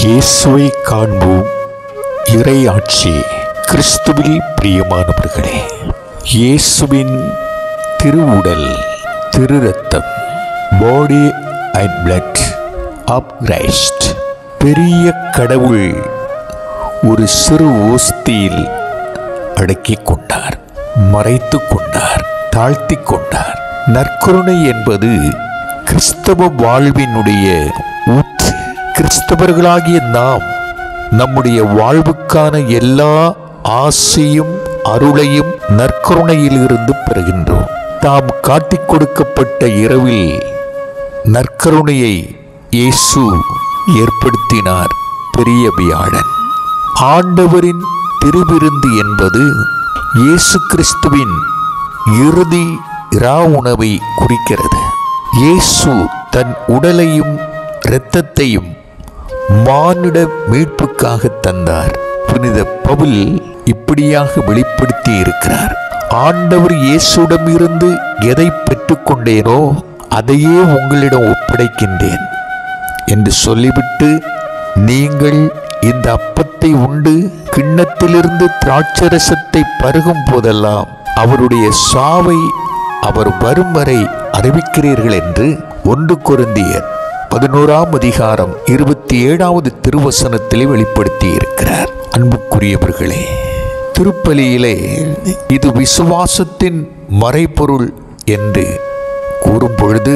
இயேசுவை காண்போம் இறை ஆட்சி கிறிஸ்துவில் பிரியமானவர்களே இயேசுவின் திருவுடல் திரு ரத்தம் body and blood of Christ பெரிய கடவுள் ஒரு சிறு ஓஸ்தியில் அடக்கிக் கொண்டார் மறைத்து கொண்டார் தாழ்த்தி கொண்டார் நற்கருணை என்பது கிறிஸ்தவ வாழ்வினுடைய ஊற்று கிறிஸ்தவர்களாகிய நாம் நம்முடைய வாழ்வுக்கான எல்லா ஆசையும் அருளையும் நற்கருணையிலிருந்து பெறுகின்றோம் தாம் காட்டிக் கொடுக்கப்பட்ட இரவில் நற்கருணையை இயேசு ஏற்படுத்தினார் பெரிய வியாழன் ஆண்டவரின் திருவிருந்து என்பது இயேசு கிறிஸ்துவின் இறுதி இரா உணவை குறிக்கிறது இயேசு தன் உடலையும் இரத்தத்தையும் மானிட மீட்புக்காக தந்தார் புனித பவுல் இப்படியாக வெளிப்படுத்தி இருக்கிறார் ஆண்டவர் இயேசுடம் இருந்து எதை பெற்றுக்கொண்டேனோ அதையே உங்களிடம் ஒப்படைக்கின்றேன் என்று சொல்லிவிட்டு நீங்கள் இந்த அப்பத்தை உண்டு கிண்ணத்திலிருந்து திராட்சரசத்தை பருகும் போதெல்லாம் அவருடைய சாவை அவர் வரும் வரை அறிவிக்கிறீர்கள் என்று ஒன்று கொருந்தியர் பதினோராம் அதிகாரம் இருபத்தி ஏழாவது திருவசனத்திலே வெளிப்படுத்தி இருக்கிறார் அன்புக்குரியவர்களே திருப்பலியிலே இது விசுவாசத்தின் மறைபொருள் என்று கூறும் பொழுது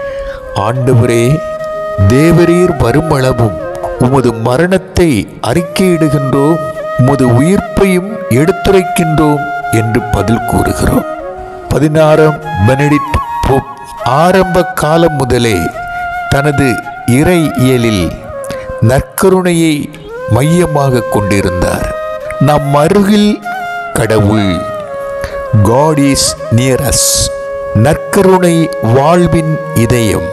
ஆண்டவரே தேவரீர் வருமளவும் உமது மரணத்தை அறிக்கையிடுகின்றோம் உமது உயிர்ப்பையும் எடுத்துரைக்கின்றோம் என்று பதில் கூறுகிறோம் பதினாறாம் பெனடிக்ட் போப் ஆரம்ப காலம் முதலே தனது இறை இயலில் நற்கருணையை மையமாக கொண்டிருந்தார் நம் அருகில் கடவுள் காட் இஸ் நியரஸ் நற்கருணை வாழ்வின் இதயம்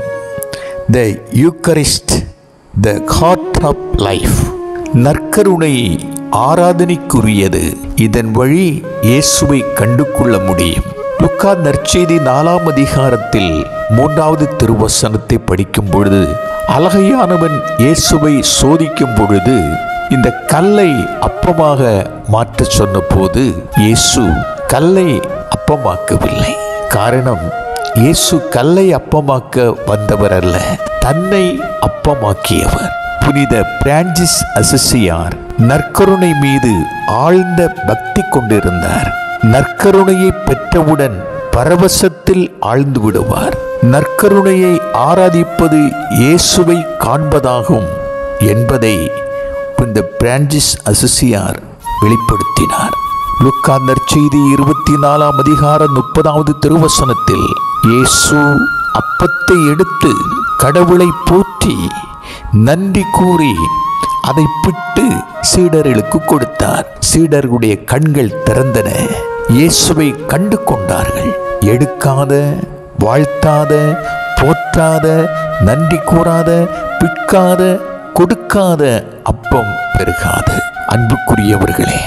the Eucharist the heart of life நற்கருணை ஆராதனைக்குரியது இதன் வழி இயேசுவை கண்டு கொள்ள முடியும் லுக்கா நற்செய்தி நாலாம் அதிகாரத்தில் மூன்றாவது திருவசனத்தை படிக்கும் பொழுது அழகையானவன் இயேசுவை சோதிக்கும் பொழுது இந்த கல்லை அப்பமாக மாற்ற சொன்னபோது இயேசு கல்லை அப்பமாக்கவில்லை காரணம் இயேசு கல்லை அப்பமாக்க வந்தவர் அல்ல தன்னை அப்பமாக்கியவர் புனித பிரான்சிஸ் அசிசியார் நற்கருணை மீது ஆழ்ந்த பக்தி கொண்டிருந்தார் நற்கருணையை பெற்றவுடன் பரவசத்தில் ஆழ்ந்து விடுவார் நற்கருணையை ஆராதிப்பது இயேசுவை காண்பதாகும் என்பதை இந்த பிரான்சிஸ் அசிசியார் வெளிப்படுத்தினார் லுக்கா நற்செய்தி இருபத்தி நாலாம் அதிகார முப்பதாவது திருவசனத்தில் இயேசு அப்பத்தை எடுத்து கடவுளை போற்றி நன்றி கூறி அதை பிட்டு சீடர்களுக்கு கொடுத்தார் சீடர்களுடைய கண்கள் திறந்தன இயேசுவை கண்டு கொண்டார்கள் எடுக்காத வாழ்த்தாத போற்றாத நன்றி கூறாத பிற்காத கொடுக்காத அப்பம் பெருகாது அன்புக்குரியவர்களே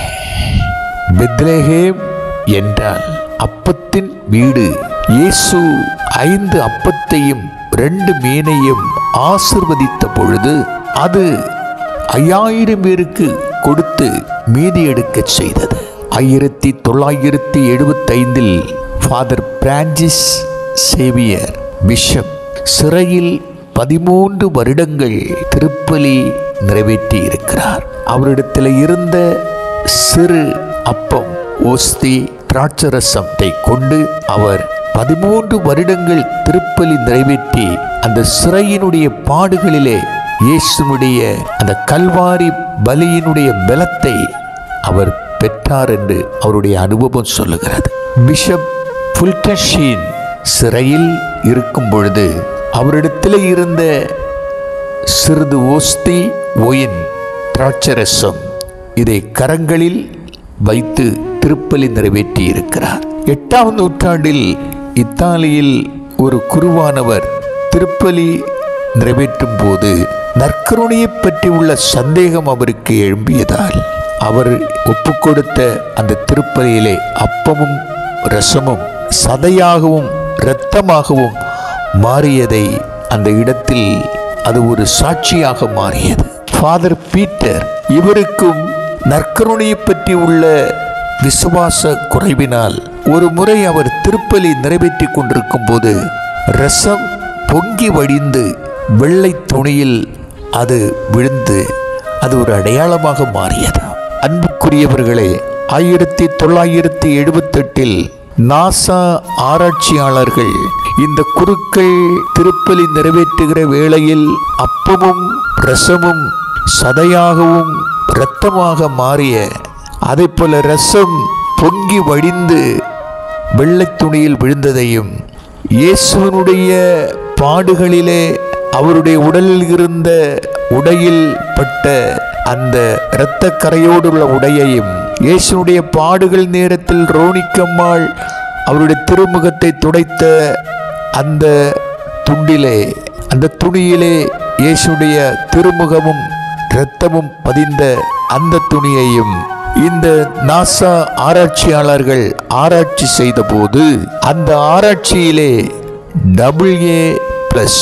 பெத்லேஹேம் என்றால் அப்பத்தின் வீடு இயேசு ஐந்து அப்பத்தையும் ரெண்டு மீனையும் ஆசிர்வதித்த பொழுது அது ஐயாயிரம் பேருக்கு கொடுத்து மீதி எடுக்கச் செய்தது ஆயிரத்தி தொள்ளாயிரத்தி எழுபத்தைந்தில் ஃபாதர் பிரான்சிஸ் சேவியர் பிஷப் சிறையில் பதிமூன்று வருடங்கள் திருப்பலி நிறைவேற்றி இருக்கிறார் அவரிடத்தில் இருந்த சிறு அப்பம் ஓஸ்தி திராட்சரசத்தை கொண்டு அவர் பதிமூன்று வருடங்கள் திருப்பலி நிறைவேற்றி அந்த சிறையினுடைய பாடுகளிலே இயேசுனுடைய அந்த கல்வாரி பலியினுடைய பலத்தை அவர் பெற்றார் என்று அவருடைய அனுபவம் சொல்லுகிறது பிஷப் புல்டஷீன் சிறையில் இருக்கும் பொழுது அவரிடத்தில் இருந்த சிறிது ஓஸ்தி ஒயின் திராட்சரசம் இதை கரங்களில் வைத்து திருப்பலி நிறைவேற்றி இருக்கிறார் எட்டாம் நூற்றாண்டில் இத்தாலியில் ஒரு குருவானவர் திருப்பலி நிறைவேற்றும் போது நற்கருணையை பற்றி உள்ள சந்தேகம் அவருக்கு எழும்பியதால் அவர் ஒப்புக்கொடுத்த அந்த திருப்பலியிலே அப்பமும் ரசமும் சதையாகவும் இரத்தமாகவும் மாறியதை அந்த இடத்தில் அது ஒரு சாட்சியாக மாறியது ஃபாதர் பீட்டர் இவருக்கும் நற்கருணையை பற்றி உள்ள விசுவாச குறைவினால் ஒரு முறை அவர் திருப்பலி நிறைவேற்றி கொண்டிருக்கும் போது ரசம் பொங்கி வடிந்து வெள்ளை துணியில் அது விழுந்து அது ஒரு அடையாளமாக மாறியது அன்புக்குரியவர்களே ஆயிரத்தி தொள்ளாயிரத்தி எழுபத்தெட்டில் நாசா ஆராய்ச்சியாளர்கள் இந்த குருக்கள் திருப்பலி நிறைவேற்றுகிற வேளையில் அப்பமும் ரசமும் சதையாகவும் இரத்தமாக மாறிய அதே போல ரசம் பொங்கி வடிந்து வெள்ளை துணியில் விழுந்ததையும் இயேசுவனுடைய பாடுகளிலே அவருடைய உடலில் இருந்த உடையில் பட்ட அந்த இரத்த கரையோடுள்ள உடையையும் இயேசுனுடைய பாடுகள் நேரத்தில் ரோணிக்கம்மாள் அவருடைய திருமுகத்தை துடைத்த அந்த துண்டிலே அந்த துணியிலே இயேசுடைய திருமுகமும் இரத்தமும் பதிந்த அந்த துணியையும் இந்த நாசா ஆராய்ச்சியாளர்கள் ஆராய்ச்சி செய்தபோது அந்த ஆராய்ச்சியிலே double A plus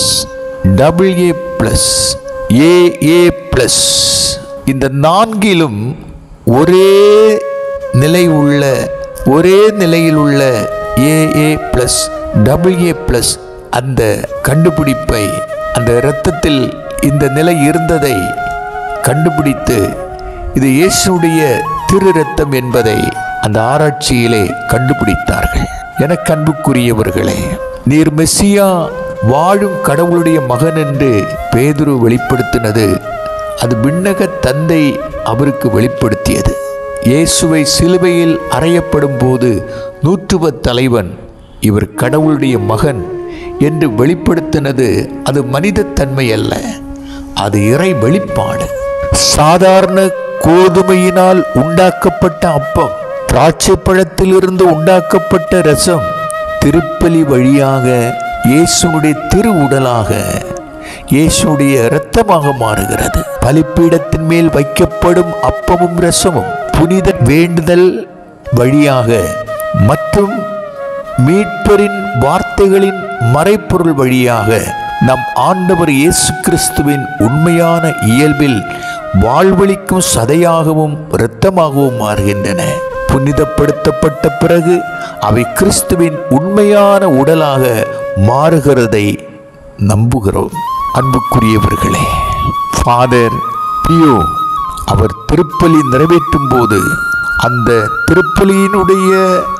double A plus A A plus இந்த நான்கிலும் ஒரே நிலை உள்ள ஒரே நிலையில் உள்ள A A plus double A plus அந்த கண்டுபிடிப்பை அந்த இரத்தத்தில் இந்த நிலை இருந்ததை கண்டுபிடித்து இது இயேசுடைய திரு ரத்தம் என்பதை அந்த ஆராய்ச்சியிலே கண்டுபிடித்தார்கள் எனக்கு அன்புக்குரியவர்களே நீர் மெஸ்ஸியா வாழும் கடவுளுடைய மகன் என்று பேதுரு வெளிப்படுத்தினது அது விண்ணக தந்தை அவருக்கு வெளிப்படுத்தியது இயேசுவை சிலுவையில் அறையப்படும் போது நூற்றுவ தலைவன் இவர் கடவுளுடைய மகன் என்று வெளிப்படுத்தினது அது மனித தன்மை அல்ல அது இறை வெளிப்பாடு சாதாரண கோதுமையினால் உண்டாக்கப்பட்ட அப்பம் திராட்சை பழத்திலிருந்து உண்டாக்கப்பட்ட ரசம் திருப்பலி வழியாக இயேசுனுடைய திரு உடலாக இயேசுடைய இரத்தமாக மாறுகிறது பலிப்பீடத்தின் மேல் வைக்கப்படும் அப்பமும் ரசமும் புனித வேண்டுதல் வழியாக மற்றும் மீட்பரின் வார்த்தைகளின் மறைப்பொருள் வழியாக நம் ஆண்டவர் இயேசு கிறிஸ்துவின் உண்மையான இயல்பில் வாழ்வழிக்கும் சதையாகவும் இரத்தமாகவும் மாறுகின்றன புனிதப்படுத்தப்பட்ட பிறகு அவை கிறிஸ்துவின் உண்மையான உடலாக மாறுகிறதை நம்புகிறோம் அன்புக்குரியவர்களே ஃபாதர் பியோ அவர் திருப்பலி நிறைவேற்றும் போது அந்த திருப்பலியினுடைய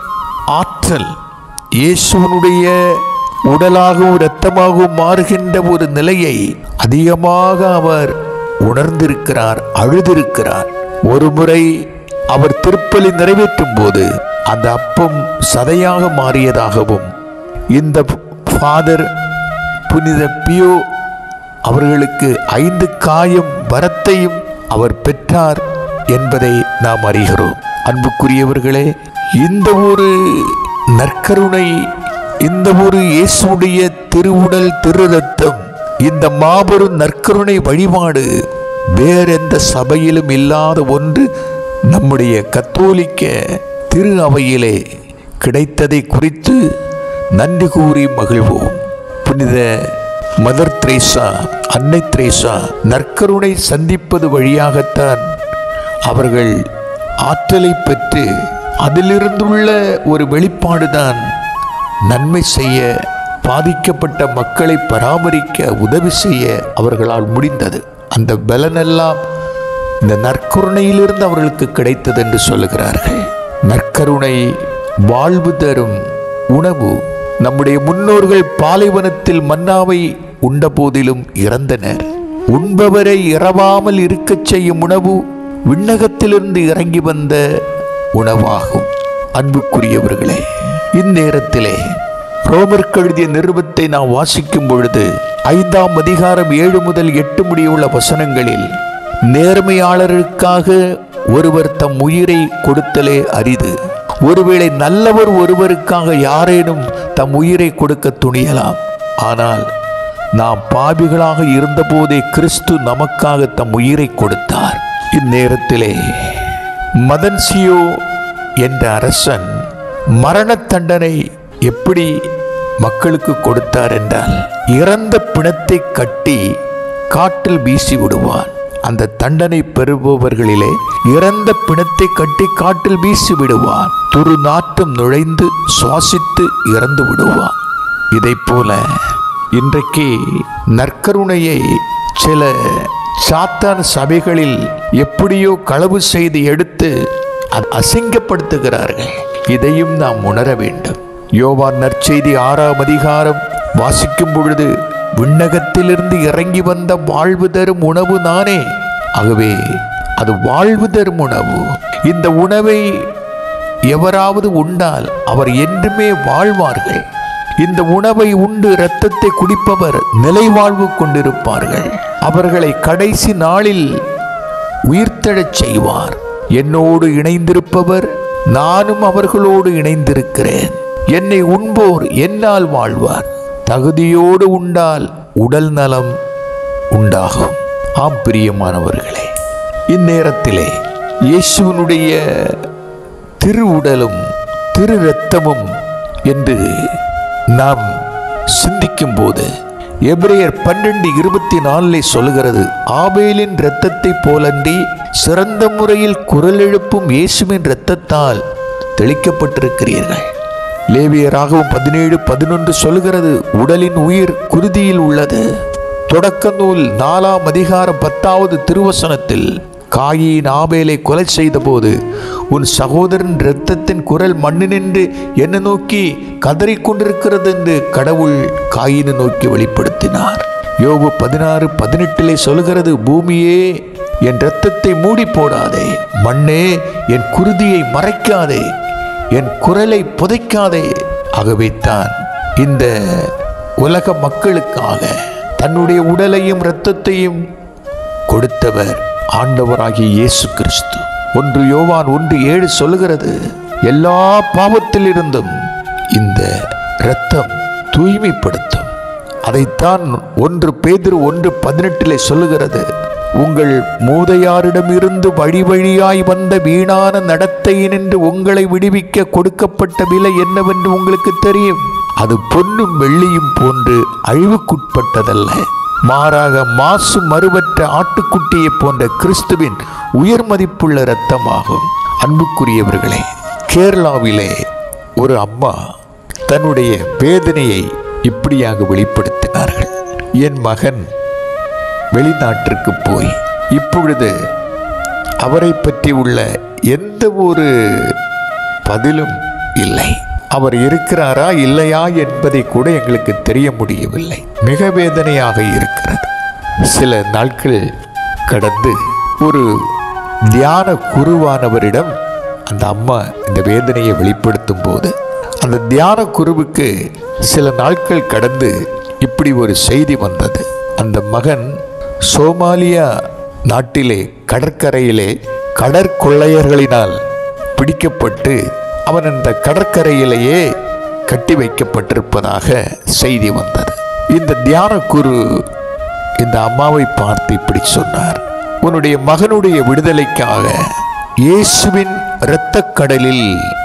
ஆற்றல் இயேசுவனுடைய உடலாகவும் இரத்தமாகவும் மாறுகின்ற ஒரு நிலையை அதிகமாக அவர் உணர்ந்திருக்கிறார் அழுதிருக்கிறார் ஒரு முறை அவர் திருப்பலி நிறைவேற்றும் போது அந்த அப்பம் சதையாக மாறியதாகவும் இந்த ஃபாதர் புனித பியோ அவர்களுக்கு ஐந்து காயம் வரத்தையும் அவர் பெற்றார் என்பதை நாம் அறிகிறோம் அன்புக்குரியவர்களே இந்த ஒரு நற்கருணை இந்த ஒரு இயேசுடைய திருவுடல் திரு ரத்தம் இந்த மாபெரும் நற்கருணை வழிபாடு வேறெந்த சபையிலும் இல்லாத ஒன்று நம்முடைய கத்தோலிக்க திரு அவையிலே கிடைத்ததை குறித்து நன்றி கூறி மகிழ்வோம் புனித மதர் திரேசா அன்னை திரேசா நற்கருணை சந்திப்பது வழியாகத்தான் அவர்கள் ஆற்றலை பெற்று அதிலிருந்துள்ள ஒரு வெளிப்பாடுதான் நன்மை செய்ய பாதிக்கப்பட்ட மக்களை பராமரிக்க உதவி செய்ய அவர்களால் முடிந்தது அந்த பலனெல்லாம் இந்த நற்கருணையிலிருந்து அவர்களுக்கு கிடைத்தது என்று சொல்லுகிறார்கள் நற்கருணை வாழ்வு தரும் உணவு நம்முடைய முன்னோர்கள் பாலைவனத்தில் மன்னாவை உண்ட போதிலும் இறந்தனர் உண்பவரை இறவாமல் இருக்கச் செய்யும் உணவு விண்ணகத்திலிருந்து இறங்கி வந்த உணவாகும் அன்புக்குரியவர்களே இந்நேரத்திலே ரோமர் எழுதிய நிருபத்தை நாம் வாசிக்கும் பொழுது ஐந்தாம் அதிகாரம் ஏழு முதல் எட்டு முடியுள்ள வசனங்களில் நேர்மையாளருக்காக ஒருவர் தம் உயிரை கொடுத்தலே அரிது ஒருவேளை நல்லவர் ஒருவருக்காக யாரேனும் தம் உயிரை கொடுக்க துணியலாம் ஆனால் நாம் பாவிகளாக இருந்தபோதே கிறிஸ்து நமக்காக தம் உயிரை கொடுத்தார் இந்நேரத்திலே மதன்சியோ என்ற அரசன் மரண தண்டனை எப்படி மக்களுக்கு கொடுத்தார் என்றால் இறந்த பிணத்தை கட்டி காட்டில் வீசி விடுவான் அந்த தண்டனை பெறுபவர்களிலே இறந்த பிணத்தை கட்டி காட்டில் வீசி விடுவான் துரு நாற்றம் நுழைந்து சுவாசித்து இறந்து விடுவான் இதைப் போல இன்றைக்கு நற்கருணையை சில சாத்தான் சபைகளில் எப்படியோ களவு செய்து எடுத்து அதை அசிங்கப்படுத்துகிறார்கள் இதையும் நாம் உணர வேண்டும் யோவான் நற்செய்தி ஆறாம் அதிகாரம் வாசிக்கும் பொழுது விண்ணகத்திலிருந்து இறங்கி வந்த வாழ்வு தரும் உணவு நானே ஆகவே அது வாழ்வு தரும் உணவு இந்த உணவை எவராவது உண்டால் அவர் என்றுமே வாழ்வார்கள் இந்த உணவை உண்டு இரத்தத்தை குடிப்பவர் நிலைவாழ்வு கொண்டிருப்பார்கள் அவர்களை கடைசி நாளில் உயிர்த்தெழச் செய்வார் என்னோடு இணைந்திருப்பவர் நானும் அவர்களோடு இணைந்திருக்கிறேன் என்னை உண்போர் என்னால் வாழ்வார் தகுதியோடு உண்டால் உடல் நலம் உண்டாகும் ஆம் பிரியமானவர்களே இந்நேரத்திலே இயேசுவனுடைய திரு உடலும் திரு இரத்தமும் என்று நாம் சிந்திக்கும் போது எபிரேயர் பன்னெண்டு இருபத்தி நாலிலே சொல்லுகிறது ஆபேலின் இரத்தத்தை போலன்றி சிறந்த முறையில் குரல் எழுப்பும் இயேசுவின் இரத்தத்தால் தெளிக்கப்பட்டிருக்கிறீர்கள் லேவியராகவும் பதினேழு பதினொன்று சொல்கிறது உடலின் உயிர் குருதியில் உள்ளது தொடக்க நூல் நாலாம் அதிகாரம் பத்தாவது திருவசனத்தில் காயின் ஆபேலை கொலை செய்தபோது உன் சகோதரன் இரத்தத்தின் குரல் மண்ணினின்று என்ன நோக்கி கதறிக்கொண்டிருக்கிறது என்று கடவுள் காயினை நோக்கி வெளிப்படுத்தினார் யோபு பதினாறு பதினெட்டிலே சொல்கிறது பூமியே என் இரத்தத்தை மூடி போடாதே மண்ணே என் குருதியை மறைக்காதே என் குரலை புதைக்காதே ஆகவே தான் இந்த உலக மக்களுக்காக தன்னுடைய உடலையும் இரத்தத்தையும் கொடுத்தவர் ஆண்டவராகிய இயேசு கிறிஸ்து ஒன்று யோவான் ஒன்று ஏழு சொல்லுகிறது எல்லா பாவத்திலிருந்தும் இந்த இரத்தம் தூய்மைப்படுத்தும் அதைத்தான் ஒன்று பேதிரு ஒன்று பதினெட்டிலே சொல்லுகிறது உங்கள் மூதையாரிடமிருந்து வழி வழியாய் வந்த வீணான நடத்தையினின்று உங்களை விடுவிக்க கொடுக்கப்பட்ட விலை என்னவென்று உங்களுக்கு தெரியும் அது பொன்னும் வெள்ளியும் போன்று அழிவுக்குட்பட்டதல்ல மாறாக மாசு மறுவற்ற ஆட்டுக்குட்டியை போன்ற கிறிஸ்துவின் உயர் மதிப்புள்ள இரத்தமாகும் அன்புக்குரியவர்களே கேரளாவிலே ஒரு அம்மா தன்னுடைய வேதனையை இப்படியாக வெளிப்படுத்தினார்கள் என் மகன் வெளிநாட்டிற்கு போய் இப்பொழுது அவரை பற்றி உள்ள எந்த ஒரு பதிலும் இல்லை அவர் இருக்கிறாரா இல்லையா என்பதை கூட எங்களுக்கு தெரிய முடியவில்லை மிக வேதனையாக இருக்கிறது சில நாட்கள் கடந்து ஒரு தியான குருவானவரிடம் அந்த அம்மா இந்த வேதனையை வெளிப்படுத்தும் போது அந்த தியான குருவுக்கு சில நாட்கள் கடந்து இப்படி ஒரு செய்தி வந்தது அந்த மகன் சோமாலியா நாட்டிலே கடற்கரையிலே கடற்கொள்ளையர்களினால் பிடிக்கப்பட்டு அவன் அந்த கடற்கரையிலேயே கட்டி வைக்கப்பட்டிருப்பதாக செய்தி வந்தது இந்த தியான குரு இந்த அம்மாவை பார்த்து இப்படி சொன்னார் உன்னுடைய மகனுடைய விடுதலைக்காக இயேசுவின் இரத்தக் கடலில்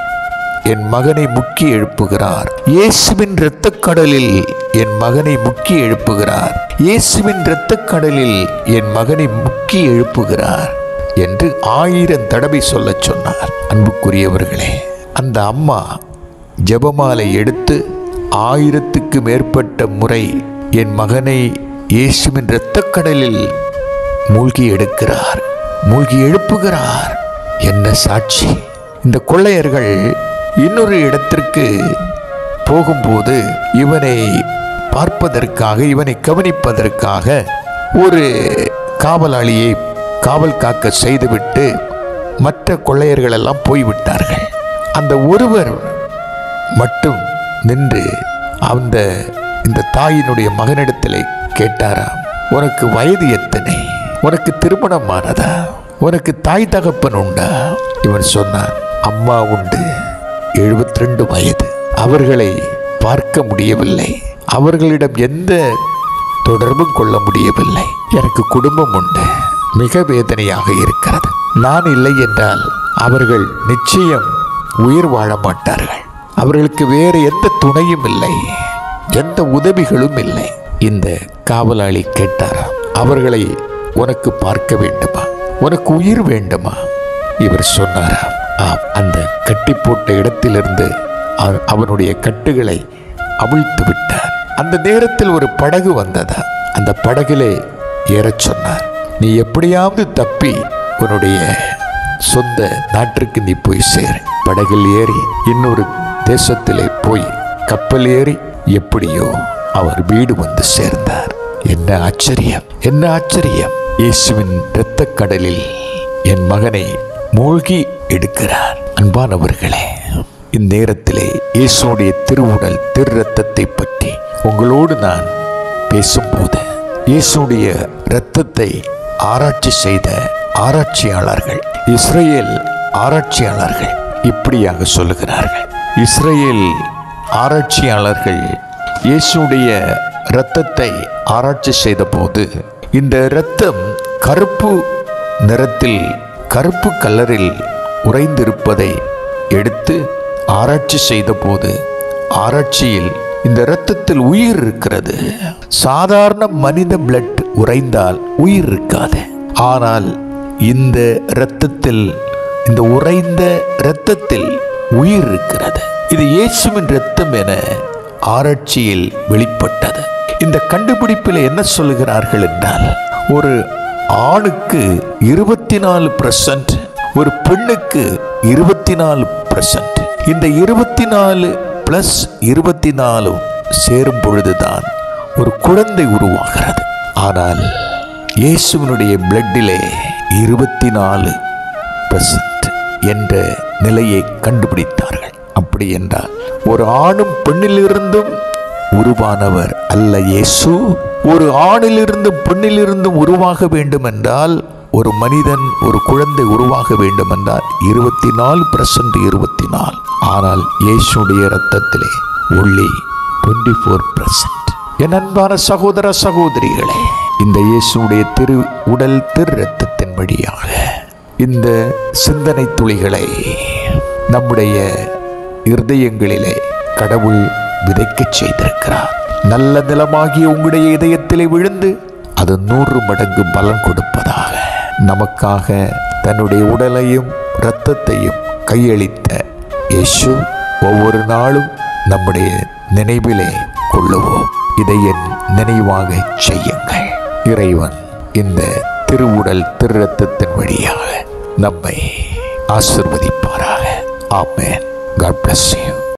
என் மகனை முக்கி எழுப்புகிறார் இயேசுவின் இரத்தக் கடலில் என் மகனை முக்கி எழுப்புகிறார் இயேசுவின் இரத்தக் கடலில் என் மகனை முக்கி எழுப்புகிறார் என்று ஆயிரம் தடவை சொல்லச் சொன்னார் அன்புக்குரியவர்களே அந்த அம்மா ஜெபமாலை எடுத்து ஆயிரத்துக்கு மேற்பட்ட முறை என் மகனை இயேசுவின் இரத்தக் கடலில் மூழ்கி எடுக்கிறார் மூழ்கி எழுப்புகிறார் என்ன சாட்சி இந்த கொள்ளையர்கள் இன்னொரு இடத்திற்கு போகும்போது இவனை பார்ப்பதற்காக இவனை கவனிப்பதற்காக ஒரு காவலாளியை காவல் காக்க செய்துவிட்டு மற்ற கொள்ளையர்கள் எல்லாம் போய்விட்டார்கள் அந்த ஒருவர் மட்டும் நின்று அந்த இந்த தாயினுடைய மகனிடத்திலே கேட்டாராம் உனக்கு வயது எத்தனை உனக்கு திருமணமானதா உனக்கு தாய் தகப்பன் உண்டா இவன் சொன்னான் அம்மா உண்டு 72 வயது அவர்களை பார்க்க முடியவில்லை அவர்களிடம் எந்த தொடர்பும் கொள்ள முடியவில்லை எனக்கு குடும்பம் உண்டு மிக வேதனையாக இருக்கிறது நான் இல்லை என்றால் அவர்கள் நிச்சயம் உயிர் வாழ மாட்டார்கள் அவர்களுக்கு வேறு எந்த துணையும் இல்லை எந்த உதவிகளும் இல்லை இந்த காவலாளி கேட்டாராம் அவர்களை உனக்கு பார்க்க வேண்டுமா உனக்கு உயிர் வேண்டுமா இவர் சொன்னாராம் ஆம் அந்த கட்டி போட்ட இடத்திலிருந்து அவ- அவனுடைய கட்டுகளை அவிழ்த்து விட்டார் அந்த நேரத்தில் ஒரு படகு வந்ததா அந்த படகிலே ஏறச் சொன்னார் நீ எப்படியாவது தப்பி உன்னுடைய சொந்த நாட்டிற்கு நீ போய் சேரு படகில் ஏறி இன்னொரு தேசத்திலே போய் கப்பல் ஏறி எப்படியோ அவர் வீடு வந்து சேர்ந்தார் என்ன ஆச்சரியம் என்ன ஆச்சரியம் இயேசுவின் இரத்தக் கடலில் என் மகனை மூழ்கி எடுக்கிறார் அன்பானவர்களே இந்நேரத்திலே இயேசுடைய திருவுடல் திரு ரத்தத்தை பற்றி உங்களோடு நான் பேசும்போது இயேசுடைய இரத்தத்தை ஆராய்ச்சி செய்த ஆராய்ச்சியாளர்கள் இஸ்ரேல் ஆராய்ச்சியாளர்கள் இப்படியாக சொல்லுகிறார்கள் இஸ்ரேல் ஆராய்ச்சியாளர்கள் இயேசுடைய இரத்தத்தை ஆராய்ச்சி செய்தபோது இந்த இரத்தம் கருப்பு நிறத்தில் கருப்பு கலரில் உறைந்திருப்பதை எடுத்து ஆராய்ச்சி செய்தபோது ஆராய்ச்சியில் இந்த இரத்தத்தில் உயிர் இருக்கிறது சாதாரண மனித பிளட் உறைந்தால் உயிர் இருக்காது ஆனால் இந்த இரத்தத்தில் இந்த உறைந்த இரத்தத்தில் உயிர் இருக்கிறது இது இயேசுவின் இரத்தம் என ஆராய்ச்சியில் வெளிப்பட்டது இந்த கண்டுபிடிப்பில் என்ன சொல்லுகிறார்கள் என்றால் ஒரு ஆணுக்கு இருபத்தி நாலு ஒரு பெண்ணுக்கு இருபத்தி நாலு இந்த இருபத்தி நாலு பிளஸ் இருபத்தி நாலும் சேரும் பொழுதுதான் ஒரு குழந்தை உருவாகிறது ஆனால் இயேசுவினுடைய பிளட்டிலே இருபத்தி நாலு என்ற நிலையை கண்டுபிடித்தார்கள் அப்படி என்றால் ஒரு ஆணும் பெண்ணிலிருந்தும் உருவானவர் அல்ல இயேசு ஒரு ஆணிலிருந்தும் பெண்ணிலிருந்தும் உருவாக வேண்டும் என்றால் ஒரு மனிதன் ஒரு குழந்தை உருவாக வேண்டும் என்றால் இருபத்தி நாலு பர்சன்ட் இருபத்தி நாலு ஆனால் இயேசுடைய இரத்தத்திலே ஒள்ளி டுவெண்ட்டி ஃபோர் என் அன்பான சகோதர சகோதரிகளே இந்த இயேசுடைய திரு உடல் திரு இரத்தத்தின் வழியாக இந்த சிந்தனை துளிகளை நம்முடைய இருதயங்களிலே கடவுள் விதைக்கச் செய்திருக்கிறார் நல்ல நிலமாகிய உங்களுடைய இதயத்திலே விழுந்து அது நூறு மடங்கு பலன் கொடுப்பதாக நமக்காக தன்னுடைய உடலையும் இரத்தத்தையும் கையளித்த இயேசு ஒவ்வொரு நாளும் நம்முடைய நினைவிலே கொள்ளுவோம் இதை என் நினைவாக செய்யுங்கள் இறைவன் இந்த திருவுடல் திரு ரத்தத்தின் வழியாக நம்மை ஆசிர்வதிப்பாராக ஆமென் காட் bless you